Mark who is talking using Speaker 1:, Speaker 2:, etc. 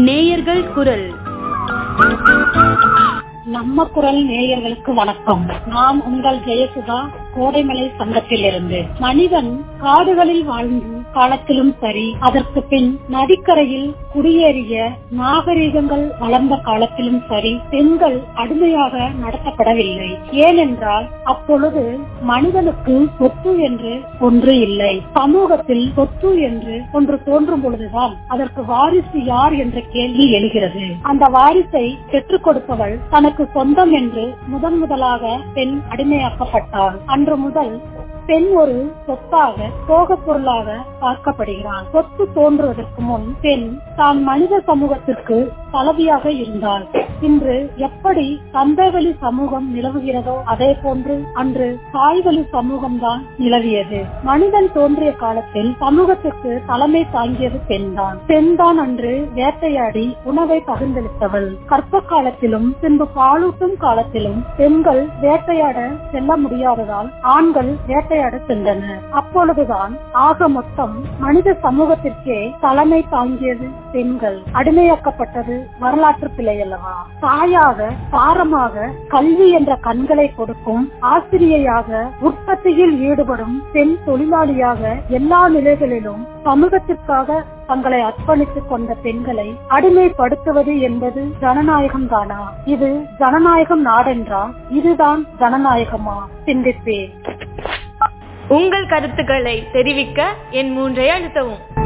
Speaker 1: நேயர்கள் குரல்
Speaker 2: நம்ம குரல் நேயர்களுக்கு வணக்கம் நான் உங்கள் ஜெயசுதா கோடைமலை சங்கத்திலிருந்து மனிதன் காடுகளில் வாழ்ந்து காலத்திலும் சரி அதற்கு பின் நதிக்கரையில் குடியேறிய நாகரிகங்கள் வளர்ந்த காலத்திலும் சரி பெண்கள் அடிமையாக நடத்தப்படவில்லை ஏனென்றால் அப்பொழுது மனிதனுக்கு சொத்து என்று ஒன்று இல்லை சமூகத்தில் சொத்து என்று ஒன்று தோன்றும் பொழுதுதான் அதற்கு வாரிசு யார் என்ற கேள்வி எழுகிறது அந்த வாரிசை பெற்றுக் கொடுப்பவள் தனக்கு சொந்தம் என்று முதன் முதலாக பெண் அடிமையாக்கப்பட்டாள் அன்று முதல் பெண் ஒரு சொத்தாக போக பொருளாக பார்க்கப்படுகிறான் சொத்து தோன்றுவதற்கு முன் பெண் தான் மனித சமூகத்திற்கு தலைவியாக இருந்தாள் இன்று எப்படி தந்தைவழி சமூகம் நிலவுகிறதோ அதே போன்று அன்று தாய்வழி சமூகம் தான் நிலவியது மனிதன் தோன்றிய காலத்தில் சமூகத்திற்கு தலைமை தாங்கியது பெண்தான் பெண்தான் அன்று வேட்டையாடி உணவை பகிர்ந்தளித்தவள் கற்ப காலத்திலும் பின்பு பாலூட்டும் காலத்திலும் பெண்கள் வேட்டையாட செல்ல முடியாததால் ஆண்கள் வேட்டையாட சென்றனர் அப்பொழுதுதான் ஆக மொத்தம் மனித சமூகத்திற்கே தலைமை தாங்கியது பெண்கள் அடிமையாக்கப்பட்டது வரலாற்று பிழை அல்லவா தாயாக பாரமாக கல்வி என்ற கண்களை கொடுக்கும் ஆசிரியையாக உற்பத்தியில் ஈடுபடும் பெண் தொழிலாளியாக எல்லா நிலைகளிலும் சமூகத்திற்காக தங்களை அர்ப்பணித்துக் கொண்ட பெண்களை அடிமைப்படுத்துவது என்பது ஜனநாயகம் தானா இது ஜனநாயகம் நாடென்றா இதுதான் ஜனநாயகமா சிந்திப்பேன்
Speaker 1: உங்கள் கருத்துக்களை தெரிவிக்க என் மூன்றை அழுத்தவும்